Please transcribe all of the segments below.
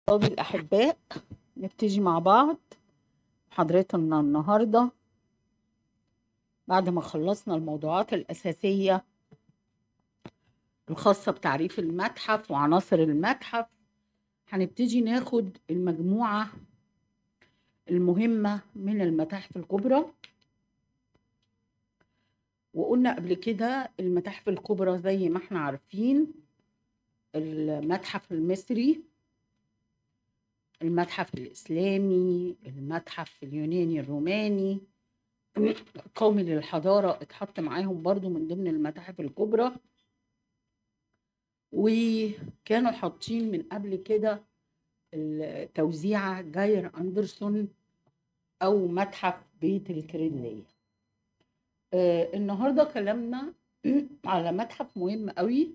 أصحابي الأحباء نبتدي مع بعض محاضرتنا النهاردة بعد ما خلصنا الموضوعات الأساسية الخاصة بتعريف المتحف وعناصر المتحف هنبتدي ناخد المجموعة المهمة من المتاحف الكبرى وقلنا قبل كده المتاحف الكبرى زي ما احنا عارفين المتحف المصري المتحف الإسلامي المتحف اليوناني الروماني القومي للحضارة اتحط معاهم برضو من ضمن المتاحف الكبرى وكانوا حاطين من قبل كده التوزيعة جاير أندرسون أو متحف بيت الكريدلية آه النهاردة كلامنا على متحف مهم قوي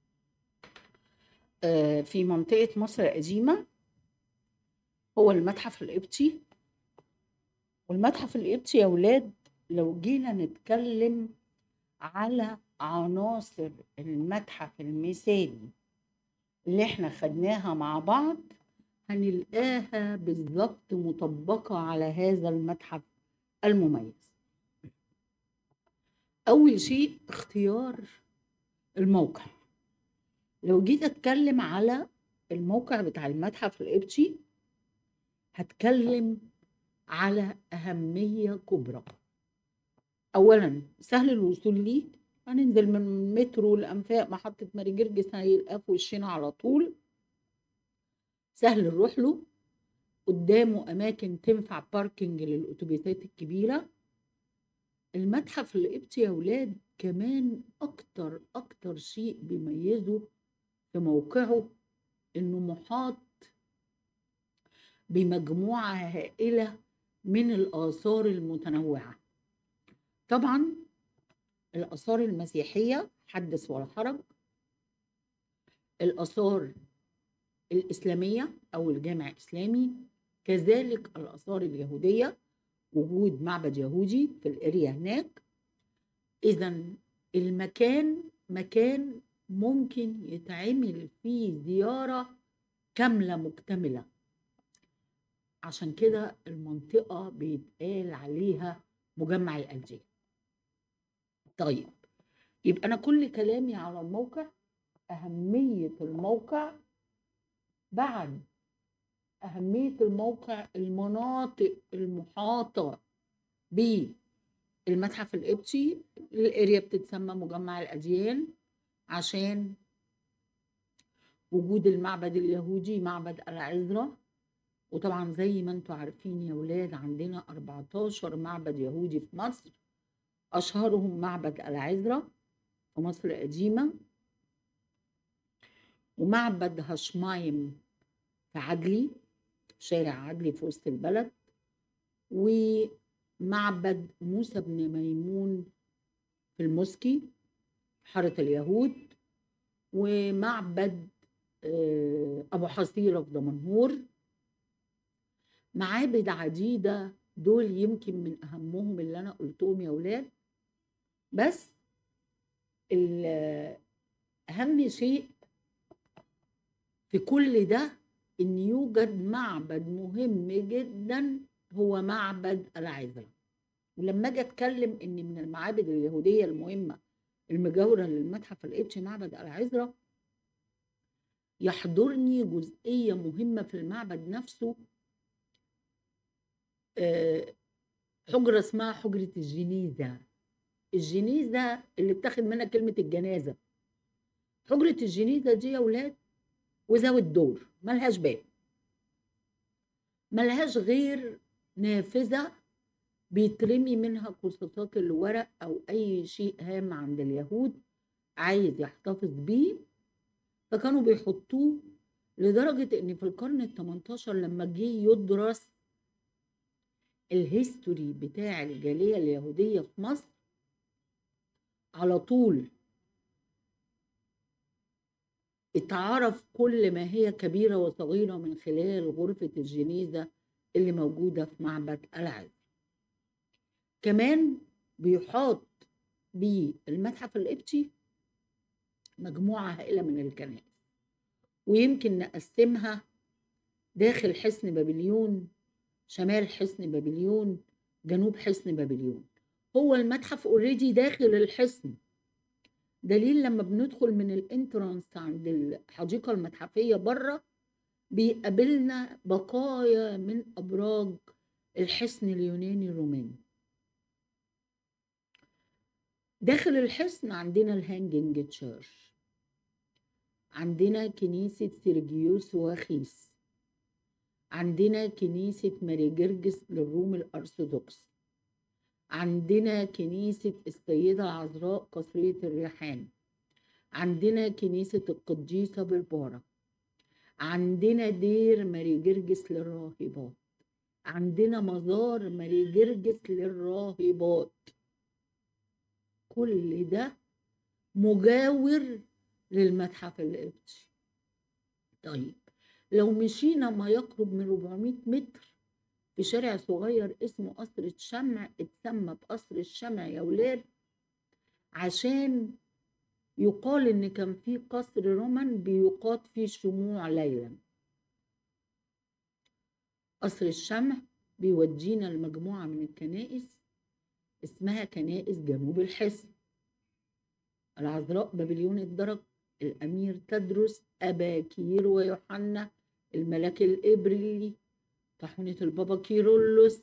آه في منطقة مصر القديمة هو المتحف القبطي والمتحف القبطي يا ولاد لو جينا نتكلم على عناصر المتحف المثالي اللي احنا خدناها مع بعض هنلقاها بالظبط مطبقة على هذا المتحف المميز أول شيء اختيار الموقع لو جيت أتكلم على الموقع بتاع المتحف القبطي هتكلم على أهمية كبرى أولا سهل الوصول ليه هننزل من مترو الأنفاق محطة ماري جرجس هيلقاه في وشنا على طول سهل نروح له قدامه أماكن تنفع باركينج للأتوبيسات الكبيرة المتحف القبطي يا ولاد كمان أكتر أكتر شيء بيميزه في موقعه إنه محاط بمجموعة هائلة من الآثار المتنوعة طبعا الآثار المسيحية حدث ولا حرج الآثار الإسلامية أو الجامع الإسلامي كذلك الآثار اليهودية وجود معبد يهودي في الاريا هناك إذا المكان مكان ممكن يتعمل فيه زيارة كاملة مكتملة عشان كده المنطقة بيتقال عليها مجمع الألجية طيب يبقى أنا كل كلامي على الموقع أهمية الموقع بعد أهمية الموقع المناطق المحاطة بالمتحف القبطي الاريا بتتسمى مجمع الأديان عشان وجود المعبد اليهودي معبد العذراء وطبعا زي ما انتم عارفين يا ولاد عندنا 14 معبد يهودي في مصر أشهرهم معبد العذراء في مصر القديمة ومعبد هشمايم في عدلي شارع عدلي في وسط البلد ومعبد موسى بن ميمون في المسكي حارة اليهود ومعبد أبو حصيرة في دمنهور معابد عديدة دول يمكن من أهمهم اللي أنا قلتهم يا ولاد بس أهم شيء في كل ده إن يوجد معبد مهم جدا هو معبد العذراء ولما أجي أتكلم إن من المعابد اليهودية المهمة المجاورة للمتحف القبطي معبد العذراء يحضرني جزئية مهمة في المعبد نفسه حجرة اسمها حجرة الجنيزة الجنيزة اللي بتاخد منها كلمة الجنازة حجرة الجنيزة دي يا ولاد وذوي الدور ملهاش باب ملهاش غير نافذة بيترمي منها قصاصات الورق أو أي شيء هام عند اليهود عايز يحتفظ بيه فكانوا بيحطوه لدرجة إن في القرن التمنتاشر لما جه يدرس الهيستوري بتاع الجالية اليهودية في مصر على طول اتعرف كل ما هي كبيرة وصغيرة من خلال غرفة الجنيزة اللي موجودة في معبد العز كمان بيحاط بالمتحف القبطي مجموعة هائلة من الكنائس ويمكن نقسمها داخل حصن بابليون شمال حصن بابليون جنوب حصن بابليون هو المتحف اوريدي داخل الحصن دليل لما بندخل من الانترانس عند الحديقة المتحفية بره بيقابلنا بقايا من أبراج الحصن اليوناني الروماني داخل الحصن عندنا الهانجنج تشيرش عندنا كنيسة سيرجيوس واخيس عندنا كنيسة ماري جرجس للروم الأرثوذكس عندنا كنيسة السيدة العذراء قصرية الريحان عندنا كنيسة القديسة بالبارة عندنا دير ماري جرجس للراهبات عندنا مزار ماري جرجس للراهبات كل ده مجاور للمتحف القبطي طيب لو مشينا ما يقرب من 400 متر في شارع صغير اسمه قصر الشمع اتسمى بقصر الشمع يا ولاد عشان يقال ان كان في قصر رومان بيقاد فيه شموع ليلا قصر الشمع بيودينا لمجموعة من الكنائس اسمها كنائس جنوب الحصن العذراء بابليون الدرج الأمير تدرس أباكير ويوحنا الملاك الإبريلي طاحونة البابا كيرلس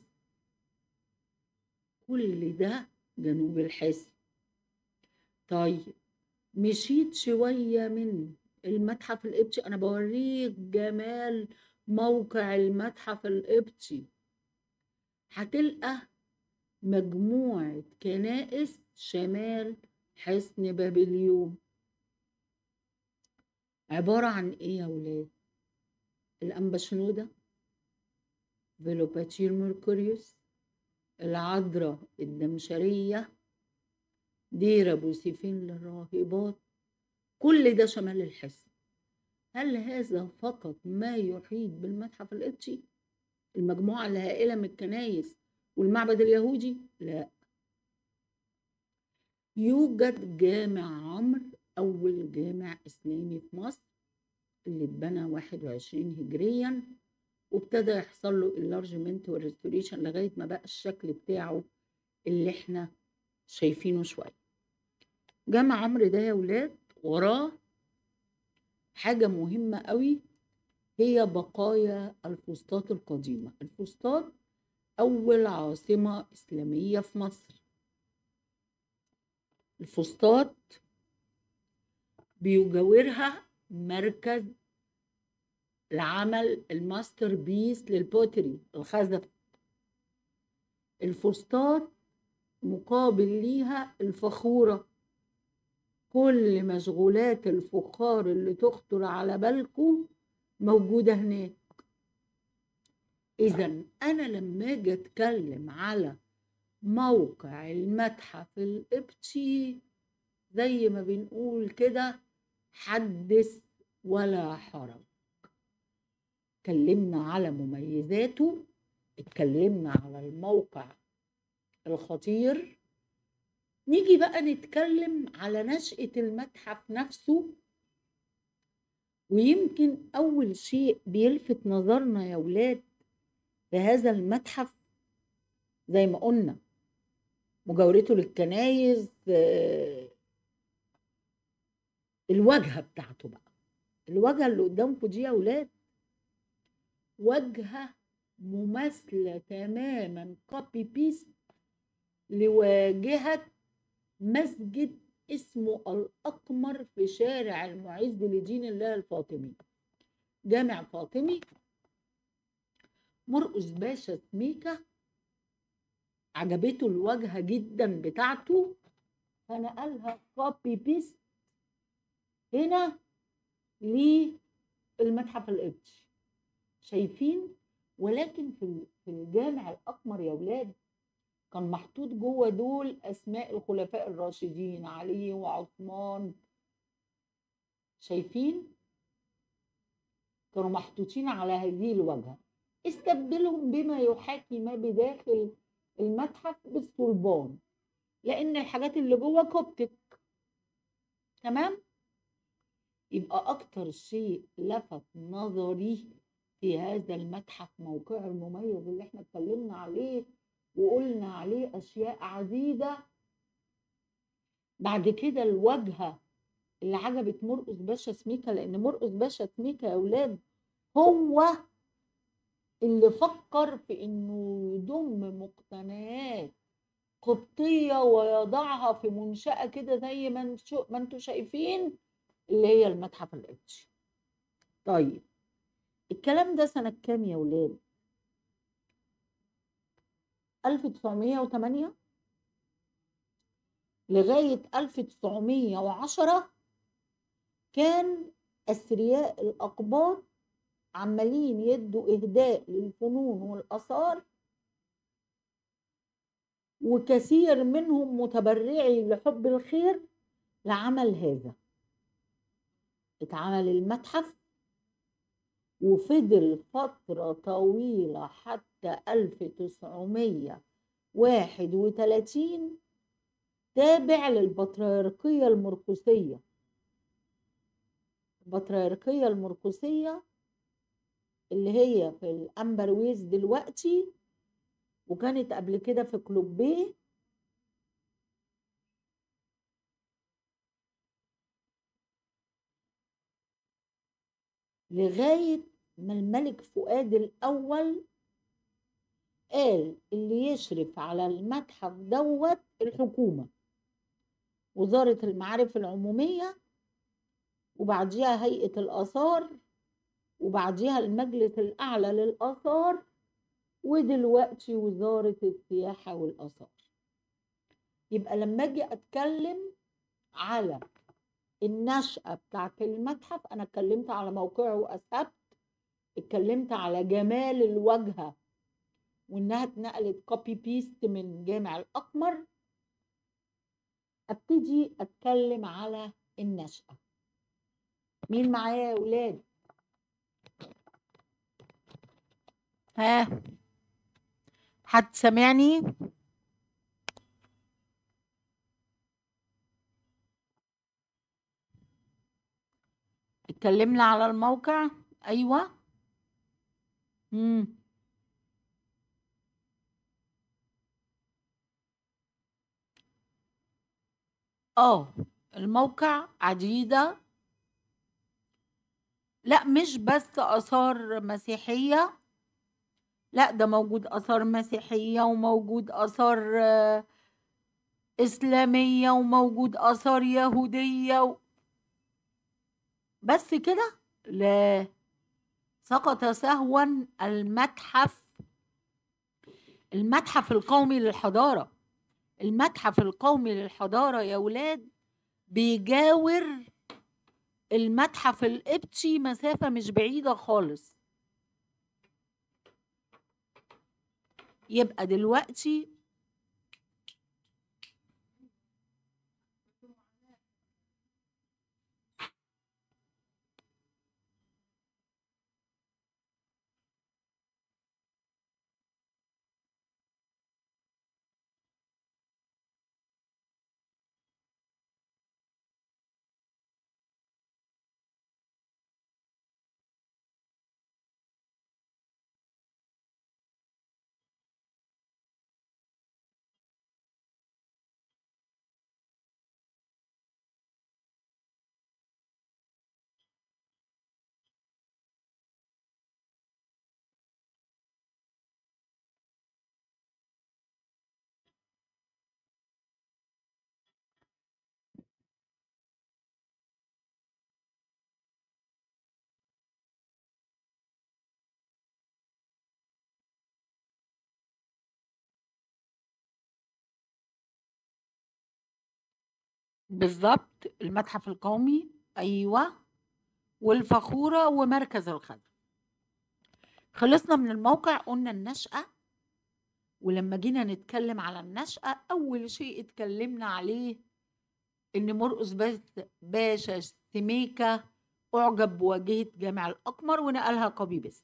كل ده جنوب الحصن طيب مشيت شوية من المتحف القبطي أنا بوريك جمال موقع المتحف القبطي هتلقى مجموعة كنائس شمال حصن بابليون عبارة عن إيه يا ولاد؟ الأنبا شنودة فيلوباتير ميركوريوس العذراء الدمشرية دير أبو سيفين للراهبات كل ده شمال الحصن هل هذا فقط ما يحيط بالمتحف القبطي المجموعة الهائلة من الكنايس والمعبد اليهودي لا يوجد جامع عمرو أول جامع إسلامي في مصر اللي اتبنى 21 هجريا وابتدى يحصل له اللارجمنت والريستوريشن لغاية ما بقى الشكل بتاعه اللي احنا شايفينه شوية جامع عمرو ده يا ولاد وراه حاجة مهمة قوي هي بقايا الفسطاط القديمة الفسطاط أول عاصمة إسلامية في مصر الفسطاط بيجاورها مركز لعمل الماستر بيس للبوتري الخزف الفسطاط مقابل ليها الفخورة كل مشغولات الفخار اللي تخطر على بالكم موجودة هناك إذا أنا لما أجي أتكلم على موقع المتحف القبطي زي ما بنقول كده حدث ولا حرج اتكلمنا على مميزاته اتكلمنا على الموقع الخطير نيجي بقى نتكلم على نشأة المتحف نفسه ويمكن أول شيء بيلفت نظرنا يا ولاد بهذا المتحف زي ما قلنا مجاورته للكنايس الواجهة بتاعته بقى الواجهة اللي قدامكم دي يا ولاد واجهة مماثلة تماما كوبي بيست لواجهة مسجد اسمه الأقمر في شارع المعز لدين الله الفاطمي جامع فاطمي مرقس باشا سميكة عجبته الواجهة جدا بتاعته فنقلها كوبي بيست هنا للمتحف القبطي شايفين ولكن في في الجامع الأقمر يا ولاد كان محطوط جوه دول أسماء الخلفاء الراشدين علي وعثمان شايفين كانوا محطوطين على هذه الواجهة استبدلهم بما يحاكي ما بداخل المتحف بالصلبان لأن الحاجات اللي جوه كوبتك تمام يبقى أكتر شيء لفت نظري في هذا المتحف موقعه المميز اللي احنا اتكلمنا عليه وقلنا عليه أشياء عديدة بعد كده الواجهة اللي عجبت مرقس باشا سميكة لأن مرقس باشا سميكة يا أولاد هو اللي فكر في إنه يضم مقتنيات قبطية ويضعها في منشأة كده زي ما انتوا ما انتوا شايفين اللي هي المتحف القبطي. طيب الكلام ده سنة كام يا ولاد؟ 1908 لغاية 1910 كان أثرياء الأقباط عمالين يدوا إهداء للفنون والآثار وكثير منهم متبرعي لحب الخير لعمل هذا اتعمل المتحف وفضل فترة طويلة حتى 1931 تابع للبطريركية المرقسية البطريركية المرقسية اللي هي في الأمبرويز دلوقتي وكانت قبل كده في كلوبيه لغاية ما الملك فؤاد الأول قال اللي يشرف على المتحف دوت الحكومة وزارة المعارف العمومية وبعديها هيئة الآثار وبعديها المجلس الأعلى للآثار ودلوقتي وزارة السياحة والآثار يبقى لما أجي أتكلم على النشأة بتاعت المتحف أنا اتكلمت على موقعه وأسهبت اتكلمت على جمال الواجهة وإنها اتنقلت كوبي بيست من جامع الأقمر ابتدي اتكلم على النشأة مين معايا يا ولاد ها حد سامعني اتكلمنا على الموقع ايوه امم اه الموقع عديدة لا مش بس آثار مسيحية لا ده موجود آثار مسيحية وموجود آثار آه، إسلامية وموجود آثار يهودية و... بس كده لا سقط سهوا المتحف المتحف القومي للحضارة المتحف القومي للحضارة يا ولاد بيجاور المتحف القبطي مسافة مش بعيدة خالص يبقى دلوقتي بالظبط المتحف القومي أيوة والفخورة ومركز الخزف خلصنا من الموقع قلنا النشأة ولما جينا نتكلم على النشأة أول شيء اتكلمنا عليه إن مرقس بس باشا سميكة أعجب بواجهة جامع الأقمر ونقلها كوبي بيست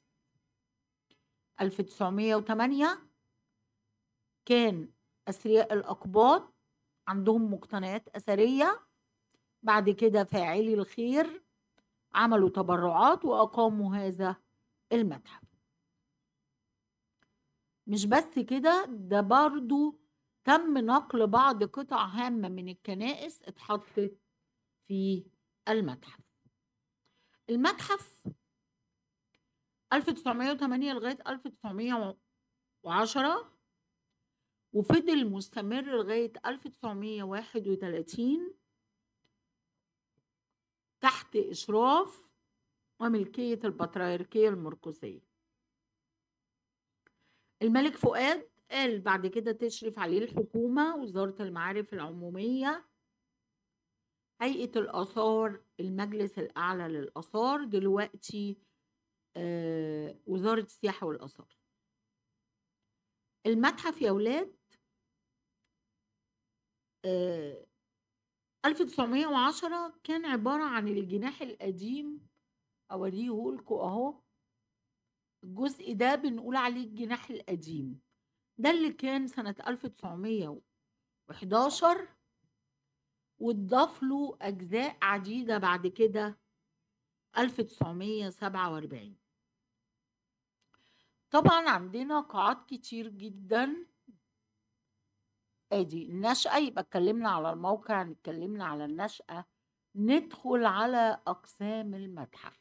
1908 كان أثرياء الأقباط عندهم مقتنيات أثرية بعد كده فاعلي الخير عملوا تبرعات وأقاموا هذا المتحف مش بس كده ده برضو تم نقل بعض قطع هامة من الكنائس اتحطت في المتحف المتحف 1908 لغاية 1910 وفضل مستمر لغاية 1931 تحت إشراف وملكية البطريركية المركزية الملك فؤاد قال بعد كده تشرف عليه الحكومة وزارة المعارف العمومية هيئة الآثار المجلس الأعلى للآثار دلوقتي آه وزارة السياحة والآثار المتحف يا ولاد آه 1910 كان عبارة عن الجناح القديم أوريه لكم أهو الجزء ده بنقول عليه الجناح القديم ده اللي كان سنة 1911 واتضاف له أجزاء عديدة بعد كده 1947 طبعا عندنا قاعات كتير جدا ادي النشأة يبقى اتكلمنا على الموقع اتكلمنا على النشأة ندخل على أقسام المتحف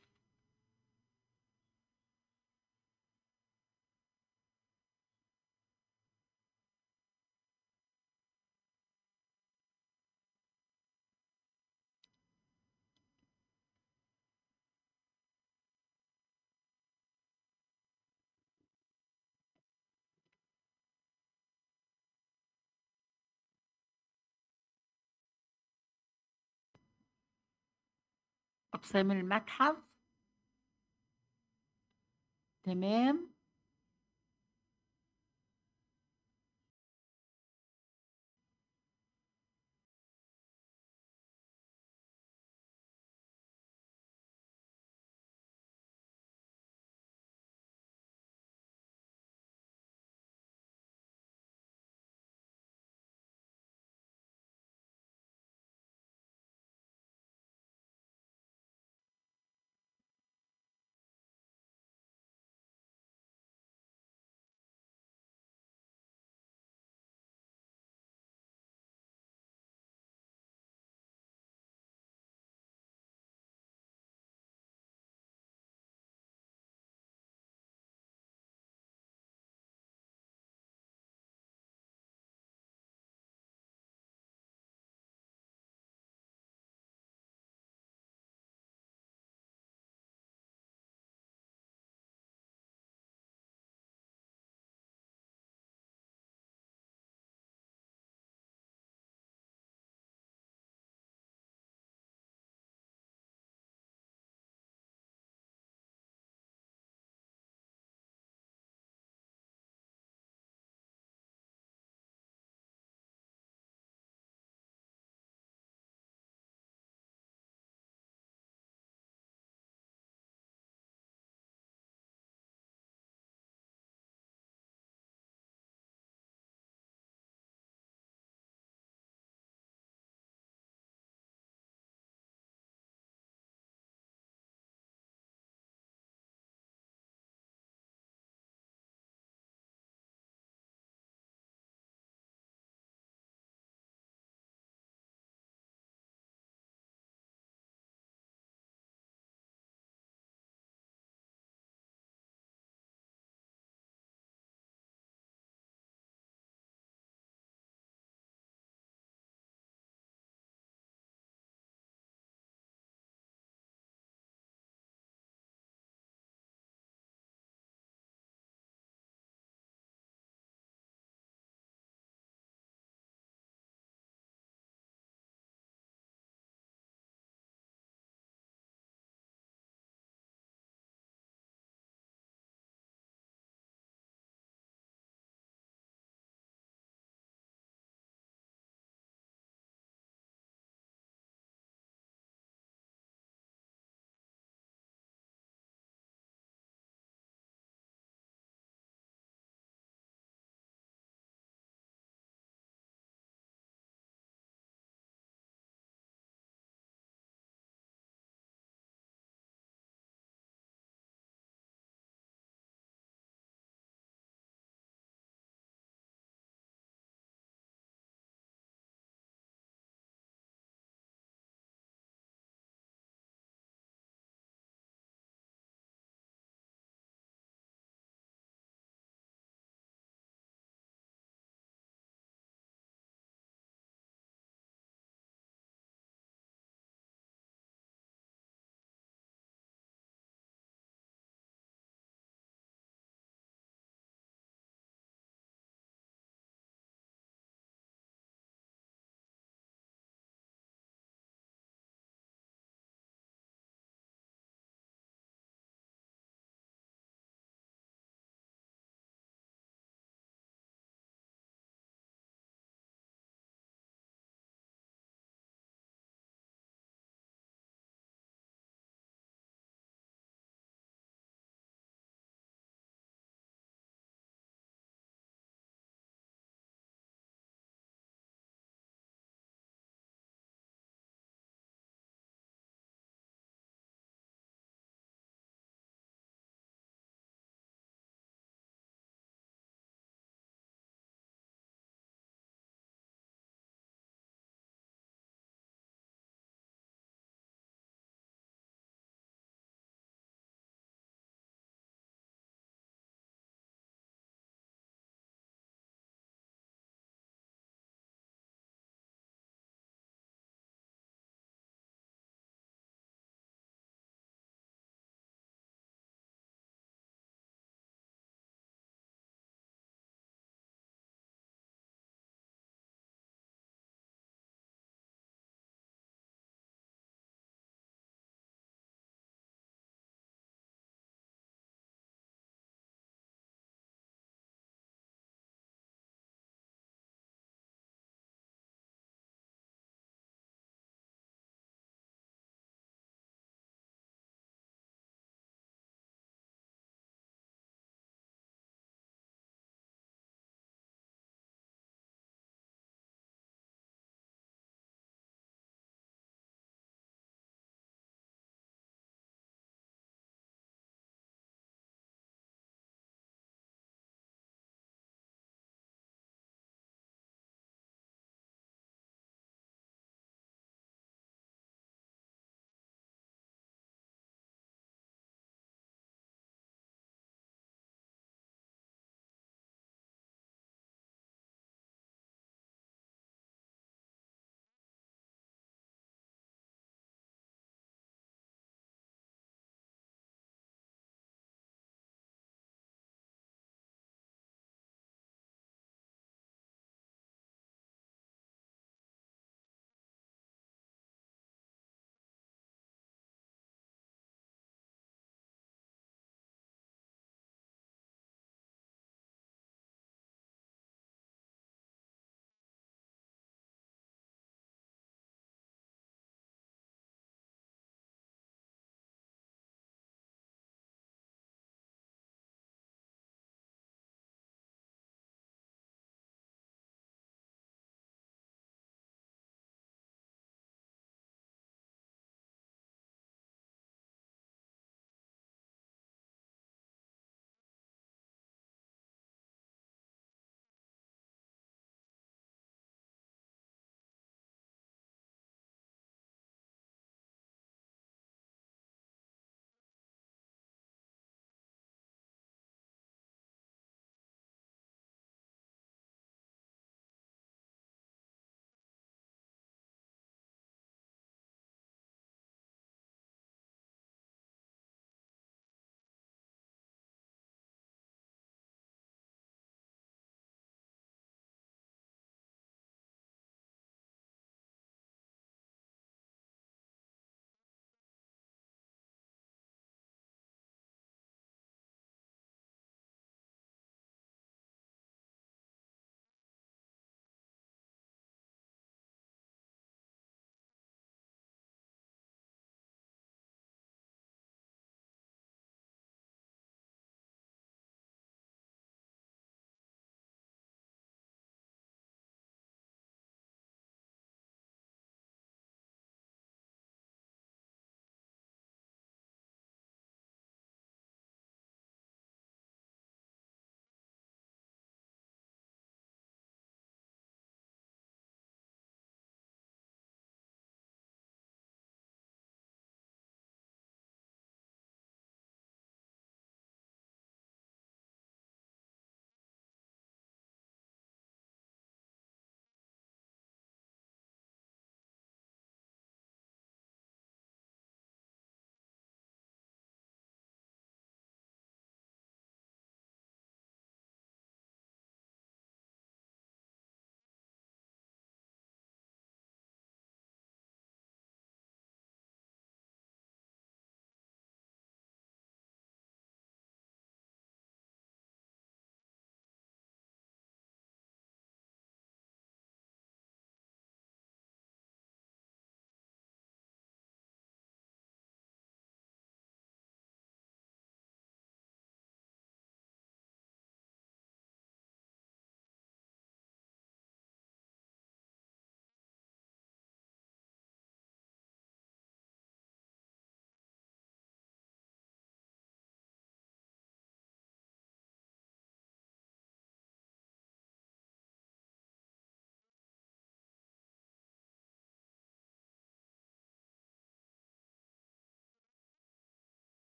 أقسام المتحف تمام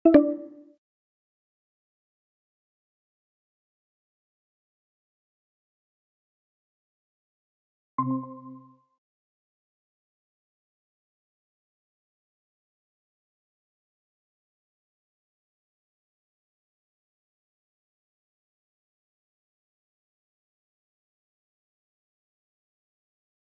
thank you